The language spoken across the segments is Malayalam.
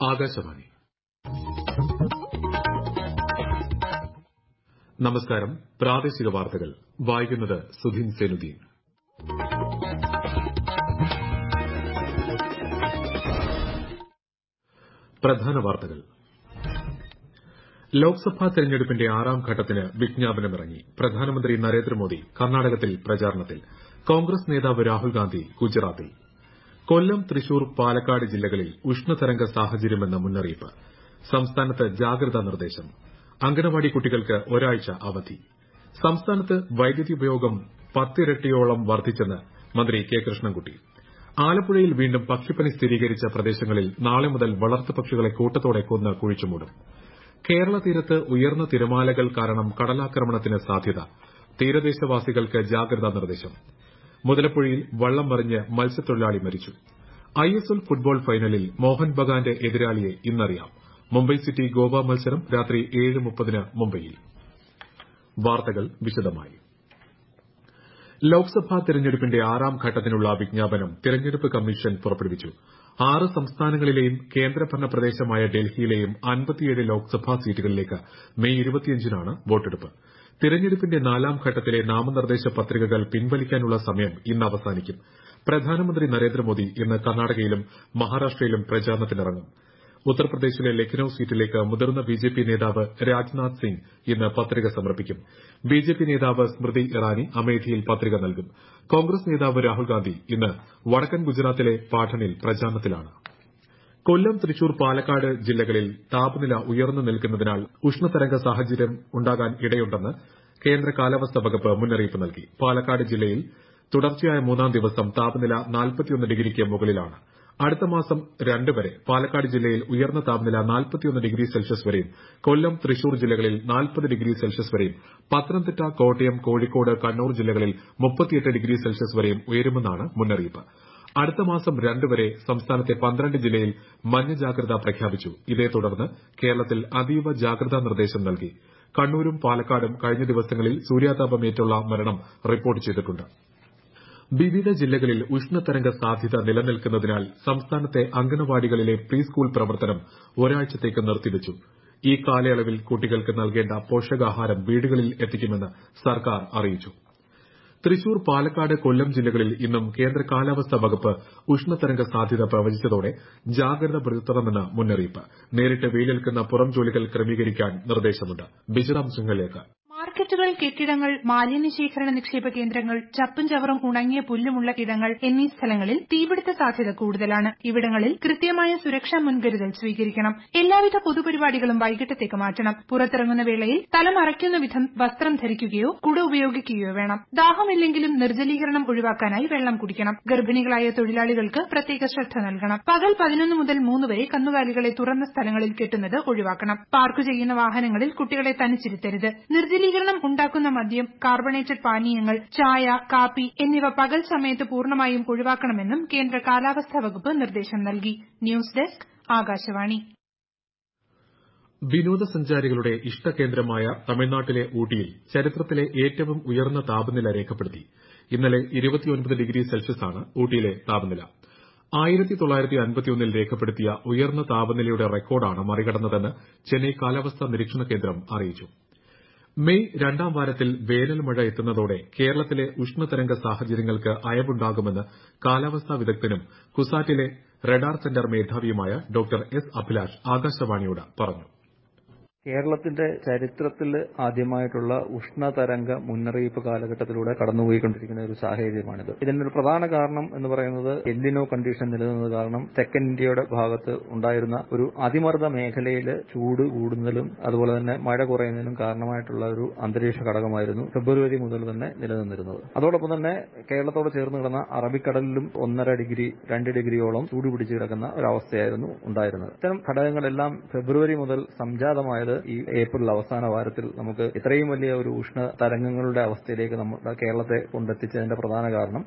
ആകാശവാണി നമസ്കാരം പ്രാദേശിക വാർത്തകൾ വായിക്കുന്നത് സുധീൻ സെനുദ്ദീൻ പ്രധാന വാർത്തകൾ ലോക്സഭാ തെരഞ്ഞെടുപ്പിന്റെ ആറാം ഘട്ടത്തിന് വിജ്ഞാപനമിറങ്ങി പ്രധാനമന്ത്രി നരേന്ദ്രമോദി കർണാടകത്തിൽ പ്രചാരണത്തിൽ കോൺഗ്രസ് നേതാവ് രാഹുൽ ഗാന്ധി ഗുജറാത്തിൽ കൊല്ലം തൃശൂർ പാലക്കാട് ജില്ലകളിൽ ഉഷ്ണതരംഗ സാഹചര്യമെന്ന് മുന്നറിയിപ്പ് സംസ്ഥാനത്ത് ജാഗ്രതാ നിർദ്ദേശം അങ്കണവാടി കുട്ടികൾക്ക് ഒരാഴ്ച അവധി സംസ്ഥാനത്ത് വൈദ്യുതി ഉപയോഗം പത്തിരട്ടിയോളം വർദ്ധിച്ചെന്ന് മന്ത്രി കെ കൃഷ്ണൻകുട്ടി ആലപ്പുഴയിൽ വീണ്ടും പക്ഷിപ്പനി സ്ഥിരീകരിച്ച പ്രദേശങ്ങളിൽ നാളെ മുതൽ വളർത്തുപക്ഷികളെ കൂട്ടത്തോടെ കൊന്ന് കുഴിച്ചുമൂടും കേരള തീരത്ത് ഉയർന്ന തിരമാലകൾ കാരണം കടലാക്രമണത്തിന് സാധ്യത തീരദേശവാസികൾക്ക് ജാഗ്രതാ നിർദ്ദേശം മുതലപ്പുഴയിൽ വള്ളം മറിഞ്ഞ് മത്സ്യത്തൊഴിലാളി മരിച്ചു ഐഎസ്എൽ ഫുട്ബോൾ ഫൈനലിൽ മോഹൻ ബഗാന്റെ എതിരാളിയെ ഇന്നറിയാം മുംബൈ സിറ്റി ഗോവ മത്സരം രാത്രി ഏഴ് മുപ്പതിന് മുംബൈയിൽ വാർത്തകൾ വിശദമായി ലോക്സഭാ തെരഞ്ഞെടുപ്പിന്റെ ആറാം ഘട്ടത്തിനുള്ള വിജ്ഞാപനം തെരഞ്ഞെടുപ്പ് കമ്മീഷൻ പുറപ്പെടുവിച്ചു ആറ് സംസ്ഥാനങ്ങളിലെയും കേന്ദ്രഭരണ പ്രദേശമായ ഡൽഹിയിലെയും അൻപത്തിയേഴ് ലോക്സഭാ സീറ്റുകളിലേക്ക് മെയ് ഇരുപത്തിയഞ്ചിനാണ് വോട്ടെടുപ്പ് തിരഞ്ഞെടുപ്പിന്റെ നാലാം ഘട്ടത്തിലെ നാമനിർദ്ദേശ പത്രികകൾ പിൻവലിക്കാനുള്ള സമയം ഇന്ന് അവസാനിക്കും പ്രധാനമന്ത്രി നരേന്ദ്രമോദി ഇന്ന് കർണാടകയിലും മഹാരാഷ്ട്രയിലും പ്രചാരണത്തിനിറങ്ങും ഉത്തർപ്രദേശിലെ ലഖ്നൌ സീറ്റിലേക്ക് മുതിർന്ന ബിജെപി നേതാവ് രാജ്നാഥ് സിംഗ് ഇന്ന് പത്രിക സമർപ്പിക്കും ബിജെപി നേതാവ് സ്മൃതി ഇറാനി അമേഠിയിൽ പത്രിക നൽകും കോൺഗ്രസ് നേതാവ് രാഹുൽ ഗാന്ധി ഇന്ന് വടക്കൻ ഗുജറാത്തിലെ പാഠണിൽ പ്രചാരണത്തിലാണ് കൊല്ലം തൃശൂർ പാലക്കാട് ജില്ലകളിൽ താപനില ഉയർന്നു നിൽക്കുന്നതിനാൽ ഉഷ്ണതരംഗ സാഹചര്യം ഉണ്ടാകാൻ ഇടയുണ്ടെന്ന് കേന്ദ്ര കാലാവസ്ഥാ വകുപ്പ് മുന്നറിയിപ്പ് നൽകി പാലക്കാട് ജില്ലയിൽ തുടർച്ചയായ മൂന്നാം ദിവസം താപനില ഡിഗ്രിക്ക് മുകളിലാണ് അടുത്ത മാസം രണ്ട് വരെ പാലക്കാട് ജില്ലയിൽ ഉയർന്ന താപനില ഡിഗ്രി സെൽഷ്യസ് വരെയും കൊല്ലം തൃശൂർ ജില്ലകളിൽ ഡിഗ്രി സെൽഷ്യസ് വരെയും പത്തനംതിട്ട കോട്ടയം കോഴിക്കോട് കണ്ണൂർ ജില്ലകളിൽ ഡിഗ്രി സെൽഷ്യസ് വരെയും ഉയരുമെന്നാണ് മുന്നറിയിപ്പ് അടുത്ത മാസം രണ്ട് വരെ സംസ്ഥാനത്തെ പന്ത്രണ്ട് ജില്ലയിൽ മഞ്ഞ ജാഗ്രത പ്രഖ്യാപിച്ചു ഇതേ തുടർന്ന് കേരളത്തിൽ അതീവ ജാഗ്രതാ നിർദ്ദേശം നൽകി കണ്ണൂരും പാലക്കാടും കഴിഞ്ഞ ദിവസങ്ങളിൽ സൂര്യാതപമേറ്റുള്ള മരണം റിപ്പോർട്ട് ചെയ്തിട്ടുണ്ട് വിവിധ ജില്ലകളിൽ ഉഷ്ണതരംഗ സാധ്യത നിലനിൽക്കുന്നതിനാൽ സംസ്ഥാനത്തെ അങ്കണവാടികളിലെ പ്രീ സ്കൂൾ പ്രവർത്തനം ഒരാഴ്ചത്തേക്ക് നിർത്തിവച്ചു ഈ കാലയളവിൽ കുട്ടികൾക്ക് നൽകേണ്ട പോഷകാഹാരം വീടുകളിൽ എത്തിക്കുമെന്ന് സർക്കാർ അറിയിച്ചു തൃശൂർ പാലക്കാട് കൊല്ലം ജില്ലകളിൽ ഇന്നും കേന്ദ്ര കാലാവസ്ഥാ വകുപ്പ് ഉഷ്ണതരംഗ സാധ്യത പ്രവചിച്ചതോടെ ജാഗ്രത പുലർത്തണമെന്ന് മുന്നറിയിപ്പ് നേരിട്ട് വെയിലേൽക്കുന്ന പുറം ജോലികൾ ക്രമീകരിക്കാൻ നിർദ്ദേശമുണ്ട് വിശദാംശങ്ങളിലേക്ക് മാർക്കറ്റുകൾ കെട്ടിടങ്ങൾ മാലിന്യ ശേഖരണ നിക്ഷേപ കേന്ദ്രങ്ങൾ ചപ്പും ചവറും ഉണങ്ങിയ പുല്ലുമുള്ള ഇടങ്ങൾ എന്നീ സ്ഥലങ്ങളിൽ തീപിടുത്ത സാധ്യത കൂടുതലാണ് ഇവിടങ്ങളിൽ കൃത്യമായ സുരക്ഷാ മുൻകരുതൽ സ്വീകരിക്കണം എല്ലാവിധ പൊതുപരിപാടികളും വൈകിട്ടത്തേക്ക് മാറ്റണം പുറത്തിറങ്ങുന്ന വേളയിൽ തല മറയ്ക്കുന്ന വിധം വസ്ത്രം ധരിക്കുകയോ കുട ഉപയോഗിക്കുകയോ വേണം ദാഹമില്ലെങ്കിലും നിർജ്ജലീകരണം ഒഴിവാക്കാനായി വെള്ളം കുടിക്കണം ഗർഭിണികളായ തൊഴിലാളികൾക്ക് പ്രത്യേക ശ്രദ്ധ നൽകണം പകൽ പതിനൊന്ന് മുതൽ മൂന്ന് വരെ കന്നുകാലികളെ തുറന്ന സ്ഥലങ്ങളിൽ കെട്ടുന്നത് ഒഴിവാക്കണം പാർക്ക് ചെയ്യുന്ന വാഹനങ്ങളിൽ കുട്ടികളെ തനിച്ചിരുത്തരുത് നിർജ്ജലീകരണം ഉണ്ടാക്കുന്ന മദ്യം കാർബണേറ്റഡ് പാനീയങ്ങൾ ചായ കാപ്പി എന്നിവ പകൽ സമയത്ത് പൂർണ്ണമായും ഒഴിവാക്കണമെന്നും കേന്ദ്ര കാലാവസ്ഥാ വകുപ്പ് നിർദ്ദേശം നൽകി ന്യൂസ് ഡെസ്ക് ആകാശവാണി വിനോദസഞ്ചാരികളുടെ ഇഷ്ടകേന്ദ്രമായ തമിഴ്നാട്ടിലെ ഊട്ടിയിൽ ചരിത്രത്തിലെ ഏറ്റവും ഉയർന്ന താപനില രേഖപ്പെടുത്തി ഇന്നലെ ഡിഗ്രി സെൽഷ്യസാണ് ഊട്ടിയിലെ താപനില ആയിരത്തി തൊള്ളായിരത്തി അൻപത്തിയൊന്നിൽ രേഖപ്പെടുത്തിയ ഉയർന്ന താപനിലയുടെ റെക്കോർഡാണ് മറികടന്നതെന്ന് ചെന്നൈ കാലാവസ്ഥാ നിരീക്ഷണ കേന്ദ്രം അറിയിച്ചു മെയ് രണ്ടാം വാരത്തിൽ വേനൽ മഴ എത്തുന്നതോടെ കേരളത്തിലെ ഉഷ്ണതരംഗ സാഹചര്യങ്ങൾക്ക് അയവുണ്ടാകുമെന്ന് കാലാവസ്ഥാ വിദഗ്ധനും കുസാറ്റിലെ റഡാർ സെന്റർ മേധാവിയുമായ ഡോക്ടർ എസ് അഭിലാഷ് ആകാശവാണിയോട് പറഞ്ഞു കേരളത്തിന്റെ ചരിത്രത്തിൽ ആദ്യമായിട്ടുള്ള ഉഷ്ണതരംഗ മുന്നറിയിപ്പ് കാലഘട്ടത്തിലൂടെ കടന്നുപോയിക്കൊണ്ടിരിക്കുന്ന ഒരു സാഹചര്യമാണിത് ഇതിന്റെ ഒരു പ്രധാന കാരണം എന്ന് പറയുന്നത് എല്ലിനോ കണ്ടീഷൻ നിലനിന്നത് കാരണം തെക്കൻ ഇന്ത്യയുടെ ഭാഗത്ത് ഉണ്ടായിരുന്ന ഒരു അതിമർദ്ദ മേഖലയിൽ ചൂട് കൂടുന്നതിലും അതുപോലെ തന്നെ മഴ കുറയുന്നതിനും കാരണമായിട്ടുള്ള ഒരു അന്തരീക്ഷ ഘടകമായിരുന്നു ഫെബ്രുവരി മുതൽ തന്നെ നിലനിന്നിരുന്നത് അതോടൊപ്പം തന്നെ കേരളത്തോട് ചേർന്ന് കിടന്ന അറബിക്കടലിലും ഒന്നര ഡിഗ്രി രണ്ട് ഡിഗ്രിയോളം ചൂട് പിടിച്ചു കിടക്കുന്ന ഒരവസ്ഥയായിരുന്നു ഉണ്ടായിരുന്നത് ഇത്തരം ഘടകങ്ങളെല്ലാം ഫെബ്രുവരി മുതൽ സംജാതമായത് ഈ ഏപ്രിൽ അവസാന വാരത്തിൽ നമുക്ക് ഇത്രയും വലിയ ഒരു ഉഷ്ണ തരംഗങ്ങളുടെ അവസ്ഥയിലേക്ക് നമ്മുടെ കേരളത്തെ കൊണ്ടെത്തിച്ചതിന്റെ പ്രധാന കാരണം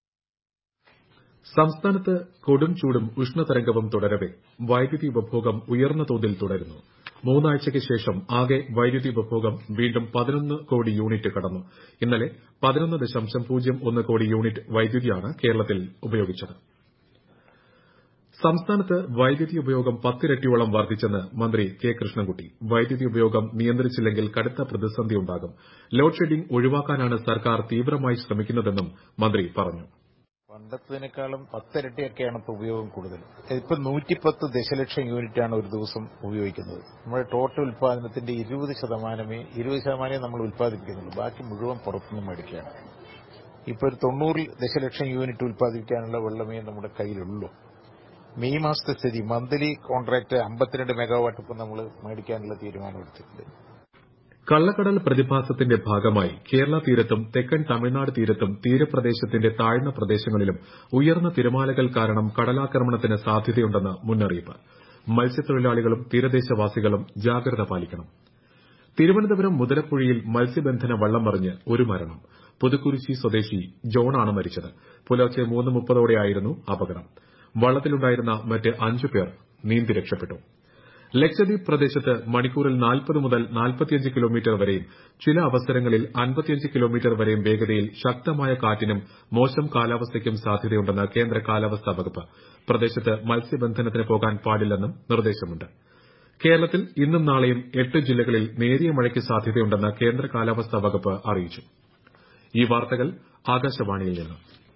സംസ്ഥാനത്ത് കൊടും ചൂടും ഉഷ്ണതരംഗവും തുടരവെ വൈദ്യുതി ഉപഭോഗം ഉയർന്ന തോതിൽ തുടരുന്നു മൂന്നാഴ്ചയ്ക്ക് ശേഷം ആകെ വൈദ്യുതി ഉപഭോഗം വീണ്ടും പതിനൊന്ന് കോടി യൂണിറ്റ് കടന്നു ഇന്നലെ പതിനൊന്ന് ദശാംശം പൂജ്യം ഒന്ന് കോടി യൂണിറ്റ് വൈദ്യുതിയാണ് കേരളത്തിൽ ഉപയോഗിച്ചത് സംസ്ഥാനത്ത് വൈദ്യുതി ഉപയോഗം പത്തിരട്ടിയോളം വർദ്ധിച്ചെന്ന് മന്ത്രി കെ കൃഷ്ണൻകുട്ടി വൈദ്യുതി ഉപയോഗം നിയന്ത്രിച്ചില്ലെങ്കിൽ കടുത്ത പ്രതിസന്ധിയുണ്ടാകും ലോഡ് ഷെഡിംഗ് ഒഴിവാക്കാനാണ് സർക്കാർ തീവ്രമായി ശ്രമിക്കുന്നതെന്നും മന്ത്രി പറഞ്ഞു പണ്ടത്തേക്കാളും പത്തിരട്ടിയൊക്കെയാണ് ഇപ്പോൾ ഉപയോഗം കൂടുതൽ ഇപ്പം നൂറ്റിപ്പത്ത് ദശലക്ഷം യൂണിറ്റാണ് ഒരു ദിവസം ഉപയോഗിക്കുന്നത് നമ്മുടെ ടോട്ടൽ ഉൽപ്പാദനത്തിന്റെ ഇരുപത് ശതമാനമേ ഇരുപത് ശതമാനമേ നമ്മൾ ഉൽപ്പാദിപ്പിക്കുന്നുള്ളൂ ബാക്കി മുഴുവൻ പുറത്തുനിന്ന് മേടിക്കുകയാണ് ഇപ്പോൾ ഒരു തൊണ്ണൂറ് ദശലക്ഷം യൂണിറ്റ് ഉൽപ്പാദിപ്പിക്കാനുള്ള വെള്ളമേ നമ്മുടെ കയ്യിലുള്ളൂ മെയ് മാസത്തെ സ്ഥിതി മന്ത്ലി കോൺട്രാക്ട് അമ്പത്തിരണ്ട് മെഗാവാട്ട് ഇപ്പം നമ്മൾ മേടിക്കാനുള്ള തീരുമാനമെടുത്തിട്ടുണ്ട് കള്ളക്കടൽ പ്രതിഭാസത്തിന്റെ ഭാഗമായി കേരള തീരത്തും തെക്കൻ തമിഴ്നാട് തീരത്തും തീരപ്രദേശത്തിന്റെ താഴ്ന്ന പ്രദേശങ്ങളിലും ഉയർന്ന തിരമാലകൾ കാരണം കടലാക്രമണത്തിന് സാധ്യതയുണ്ടെന്ന് മുന്നറിയിപ്പ് മത്സ്യത്തൊഴിലാളികളും തീരദേശവാസികളും ജാഗ്രത പാലിക്കണം തിരുവനന്തപുരം മുതലപ്പുഴയിൽ മത്സ്യബന്ധന വള്ളം മറിഞ്ഞ് ഒരു മരണം പുതുക്കുരിശി സ്വദേശി ജോണാണ് മരിച്ചത് പുലർച്ചെ മൂന്ന് മുപ്പതോടെയായിരുന്നു അപകടം വള്ളത്തിലുണ്ടായിരുന്ന മറ്റ് അഞ്ചു പേർ നീന്തി രക്ഷപ്പെട്ടു ലക്ഷദ്വീപ് പ്രദേശത്ത് മണിക്കൂറിൽ നാൽപ്പത് മുതൽ നാൽപ്പത്തിയഞ്ച് കിലോമീറ്റർ വരെയും ചില അവസരങ്ങളിൽ അൻപത്തിയഞ്ച് കിലോമീറ്റർ വരെയും വേഗതയിൽ ശക്തമായ കാറ്റിനും മോശം കാലാവസ്ഥയ്ക്കും സാധ്യതയുണ്ടെന്ന് കേന്ദ്ര കാലാവസ്ഥാ വകുപ്പ് പ്രദേശത്ത് മത്സ്യബന്ധനത്തിന് പോകാൻ പാടില്ലെന്നും നിർദ്ദേശമുണ്ട് കേരളത്തിൽ ഇന്നും നാളെയും എട്ട് ജില്ലകളിൽ നേരിയ മഴയ്ക്ക് സാധ്യതയുണ്ടെന്ന് കേന്ദ്ര കാലാവസ്ഥാ വകുപ്പ് അറിയിച്ചു ഈ വാർത്തകൾ ആകാശവാണിയിൽ നിന്ന്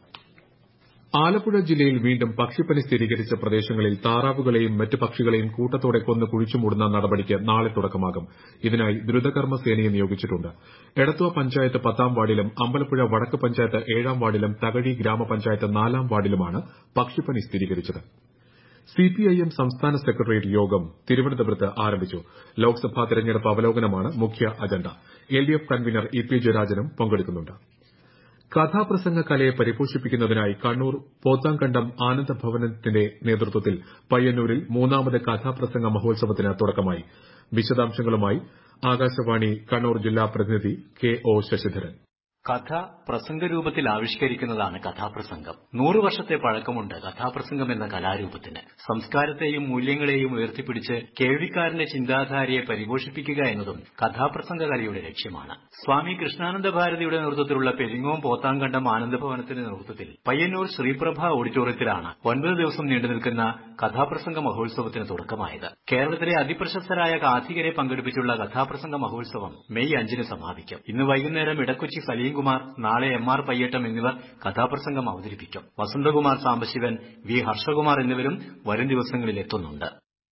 ആലപ്പുഴ ജില്ലയിൽ വീണ്ടും പക്ഷിപ്പനി സ്ഥിരീകരിച്ച പ്രദേശങ്ങളിൽ താറാവുകളെയും മറ്റ് പക്ഷികളെയും കൂട്ടത്തോടെ കൊന്ന് കുഴിച്ചുമൂടുന്ന നടപടിക്ക് നാളെ തുടക്കമാകും ഇതിനായി ദ്രുതകർമ്മ സേനയെ നിയോഗിച്ചിട്ടുണ്ട് എടത്വ പഞ്ചായത്ത് പത്താം വാർഡിലും അമ്പലപ്പുഴ വടക്ക് പഞ്ചായത്ത് ഏഴാം വാർഡിലും തകഴി ഗ്രാമപഞ്ചായത്ത് നാലാം വാർഡിലുമാണ് പക്ഷിപ്പനി സ്ഥിരീകരിച്ചത് സിപിഐഎം സംസ്ഥാന സെക്രട്ടേറിയറ്റ് യോഗം തിരുവനന്തപുരത്ത് ആരംഭിച്ചു ലോക്സഭാ തെരഞ്ഞെടുപ്പ് അവലോകനമാണ് മുഖ്യ agenda LDF convener E P ജയരാജനും പങ്കെടുക്കുന്നുണ്ട് കഥാപ്രസംഗ കലയെ പരിപോഷിപ്പിക്കുന്നതിനായി കണ്ണൂർ പോത്താങ്കണ്ടം ആനന്ദഭവനത്തിന്റെ നേതൃത്വത്തിൽ പയ്യന്നൂരിൽ മൂന്നാമത് കഥാപ്രസംഗ മഹോത്സവത്തിന് തുടക്കമായി വിശദാംശങ്ങളുമായി ആകാശവാണി കണ്ണൂർ ജില്ലാ പ്രതിനിധി കെ ഒ ശശിധരൻ കഥ പ്രസംഗരൂപത്തിൽ ആവിഷ്കരിക്കുന്നതാണ് കഥാപ്രസംഗം നൂറു വർഷത്തെ പഴക്കമുണ്ട് കഥാപ്രസംഗം എന്ന കലാരൂപത്തിന് സംസ്കാരത്തെയും മൂല്യങ്ങളെയും ഉയർത്തിപ്പിടിച്ച് കേൾവിക്കാരന്റെ ചിന്താധാരയെ പരിപോഷിപ്പിക്കുക എന്നതും കഥാപ്രസംഗ കലയുടെ ലക്ഷ്യമാണ് സ്വാമി കൃഷ്ണാനന്ദ ഭാരതിയുടെ നേതൃത്വത്തിലുള്ള പെരിങ്ങോം പോത്താങ്കണ്ടം ആനന്ദഭവനത്തിന്റെ നേതൃത്വത്തിൽ പയ്യന്നൂർ ശ്രീപ്രഭ ഓഡിറ്റോറിയത്തിലാണ് ഒൻപത് ദിവസം നീണ്ടുനിൽക്കുന്ന കഥാപ്രസംഗ മഹോത്സവത്തിന് തുടക്കമായത് കേരളത്തിലെ അതിപ്രശസ്തരായ കാഥികരെ പങ്കെടുപ്പിച്ചുള്ള കഥാപ്രസംഗ മഹോത്സവം മെയ് അഞ്ചിന് സമാപിക്കും ഇന്ന് വൈകുന്നേരം ഇടക്കൊച്ചി സലീംകുമാർ നാളെ എം ആർ പയ്യേട്ടം എന്നിവർ കഥാപ്രസംഗം അവതരിപ്പിക്കും വസന്തകുമാർ സാംബശിവൻ വി ഹർഷകുമാർ എന്നിവരും വരും ദിവസങ്ങളിൽ എത്തുന്നുണ്ട്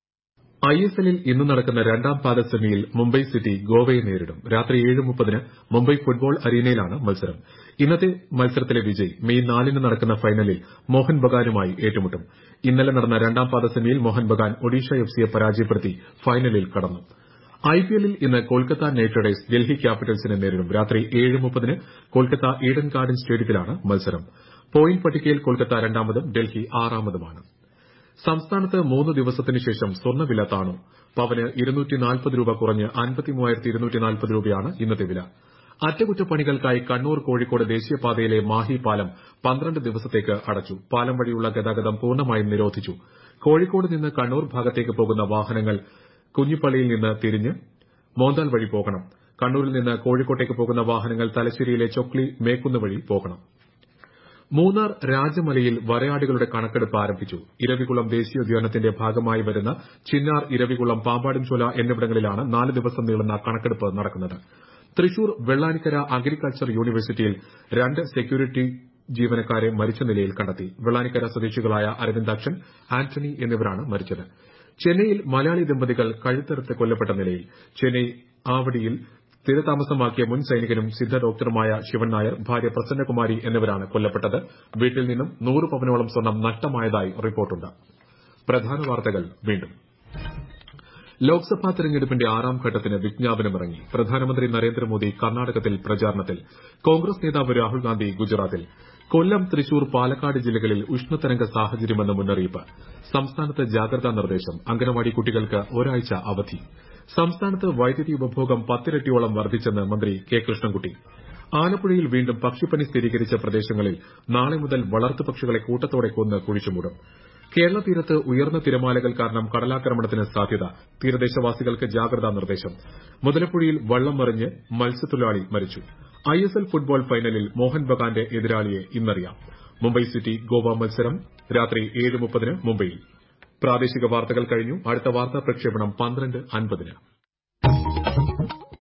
ഐ എസ് എല്ലിൽ ഇന്ന് നടക്കുന്ന രണ്ടാം പാദ സെമിയിൽ മുംബൈ സിറ്റി ഗോവയെ നേരിടും രാത്രി ഏഴ് മുപ്പതിന് മുംബൈ ഫുട്ബോൾ അരീനയിലാണ് മത്സരം ഇന്നത്തെ മത്സരത്തിലെ വിജയ് മെയ് നാലിന് നടക്കുന്ന ഫൈനലിൽ മോഹൻ ബഗാനുമായി ഏറ്റുമുട്ടും ഇന്നലെ നടന്ന രണ്ടാം പാദ സെമിയിൽ മോഹൻ ബഗാൻ ഒഡീഷ എഫ് സിയെ പരാജയപ്പെടുത്തി ഫൈനലിൽ കടന്നു ഐപിഎല്ലിൽ ഇന്ന് കൊൽക്കത്ത നൈറ്റ് റൈഡേഴ്സ് ഡൽഹി ക്യാപിറ്റൽസിനെ നേരിടും രാത്രി ഏഴ് മുപ്പതിന് കൊൽക്കത്ത ഈഡൻ ഗാർഡൻ സ്റ്റേഡിയത്തിലാണ് മത്സരം പോയിന്റ് പട്ടികയിൽ കൊൽക്കത്ത രണ്ടാമതും ഡൽഹി ആറാമതുമാണ് സംസ്ഥാനത്ത് മൂന്ന് ദിവസത്തിന് ശേഷം സ്വർണ്ണവില താണു പവന് രൂപ കുറഞ്ഞ് രൂപയാണ് ഇന്നത്തെ വില അറ്റകുറ്റപ്പണികൾക്കായി കണ്ണൂർ കോഴിക്കോട് ദേശീയപാതയിലെ മാഹി പാലം പന്ത്രണ്ട് ദിവസത്തേക്ക് അടച്ചു പാലം വഴിയുള്ള ഗതാഗതം പൂർണ്ണമായും നിരോധിച്ചു കോഴിക്കോട് നിന്ന് കണ്ണൂർ ഭാഗത്തേക്ക് പോകുന്ന വാഹനങ്ങൾ കുഞ്ഞിപ്പള്ളിയിൽ നിന്ന് തിരിഞ്ഞ് മോന്താൽ വഴി പോകണം കണ്ണൂരിൽ നിന്ന് കോഴിക്കോട്ടേക്ക് പോകുന്ന വാഹനങ്ങൾ തലശ്ശേരിയിലെ ചൊക്ലി മേക്കുന്ന് വഴി പോകണം മൂന്നാർ രാജമലയിൽ വരയാടുകളുടെ കണക്കെടുപ്പ് ആരംഭിച്ചു ഇരവികുളം ദേശീയോദ്യാനത്തിന്റെ ഭാഗമായി വരുന്ന ചിന്നാർ ഇരവികുളം പാമ്പാടുംചോല എന്നിവിടങ്ങളിലാണ് നാല് ദിവസം നീളുന്ന കണക്കെടുപ്പ് നടക്കുന്നത് തൃശൂർ വെള്ളാനിക്കര അഗ്രികൾച്ചർ യൂണിവേഴ്സിറ്റിയിൽ രണ്ട് സെക്യൂരിറ്റി ജീവനക്കാരെ മരിച്ച നിലയിൽ കണ്ടെത്തി വെള്ളാനിക്കര സ്വദേശികളായ അരവിന്ദാക്ഷൻ ആന്റണി എന്നിവരാണ് മരിച്ചത് ചെന്നൈയിൽ മലയാളി ദമ്പതികൾ കഴുത്തറുത്ത് കൊല്ലപ്പെട്ട നിലയിൽ ചെന്നൈ ആവടിയിൽ സ്ഥിരതാമസമാക്കിയ മുൻ സൈനികനും സിദ്ധ ഡോക്ടറുമായ ശിവൻ നായർ ഭാര്യ പ്രസന്നകുമാരി എന്നിവരാണ് കൊല്ലപ്പെട്ടത് വീട്ടിൽ നിന്നും നൂറ് പവനോളം സ്വർണം നഷ്ടമായതായി റിപ്പോർട്ടുണ്ട് പ്രധാന വാർത്തകൾ വീണ്ടും ലോക്സഭാ തെരഞ്ഞെടുപ്പിന്റെ ആറാം ഘട്ടത്തിന് വിജ്ഞാപനമിറങ്ങി പ്രധാനമന്ത്രി നരേന്ദ്രമോദി കർണാടകത്തിൽ പ്രചാരണത്തിൽ കോൺഗ്രസ് നേതാവ് രാഹുൽ ഗാന്ധി ഗുജറാത്തിൽ കൊല്ലം തൃശൂർ പാലക്കാട് ജില്ലകളിൽ ഉഷ്ണതരംഗ സാഹചര്യമെന്ന് മുന്നറിയിപ്പ് സംസ്ഥാനത്ത് ജാഗ്രതാ നിർദ്ദേശം അംഗനവാടി കുട്ടികൾക്ക് ഒരാഴ്ച അവധി സംസ്ഥാനത്ത് വൈദ്യുതി ഉപഭോഗം പത്തിരട്ടിയോളം വർദ്ധിച്ചെന്ന് മന്ത്രി കെ കൃഷ്ണൻകുട്ടി ആലപ്പുഴയിൽ വീണ്ടും പക്ഷിപ്പനി സ്ഥിരീകരിച്ച പ്രദേശങ്ങളിൽ നാളെ മുതൽ വളർത്തുപക്ഷികളെ കൂട്ടത്തോടെ കൊന്ന് കുഴിച്ചുമൂടും കേരള തീരത്ത് ഉയർന്ന തിരമാലകൾ കാരണം കടലാക്രമണത്തിന് സാധ്യത തീരദേശവാസികൾക്ക് ജാഗ്രതാ നിർദ്ദേശം മുതലപ്പുഴയിൽ വള്ളം മറിഞ്ഞ് മത്സ്യത്തൊഴിലാളി മരിച്ചു ഐഎസ്എൽ ഫുട്ബോൾ ഫൈനലിൽ മോഹൻ ബഗാന്റെ എതിരാളിയെ ഇന്നറിയാം മുംബൈ സിറ്റി ഗോവ മത്സരം രാത്രി ഏഴ് മുപ്പതിന് മുംബൈയിൽ പ്രാദേശിക വാർത്തകൾ കഴിഞ്ഞു അടുത്ത വാർത്താ പ്രക്ഷേപണം പന്ത്രണ്ട് അൻപതിന്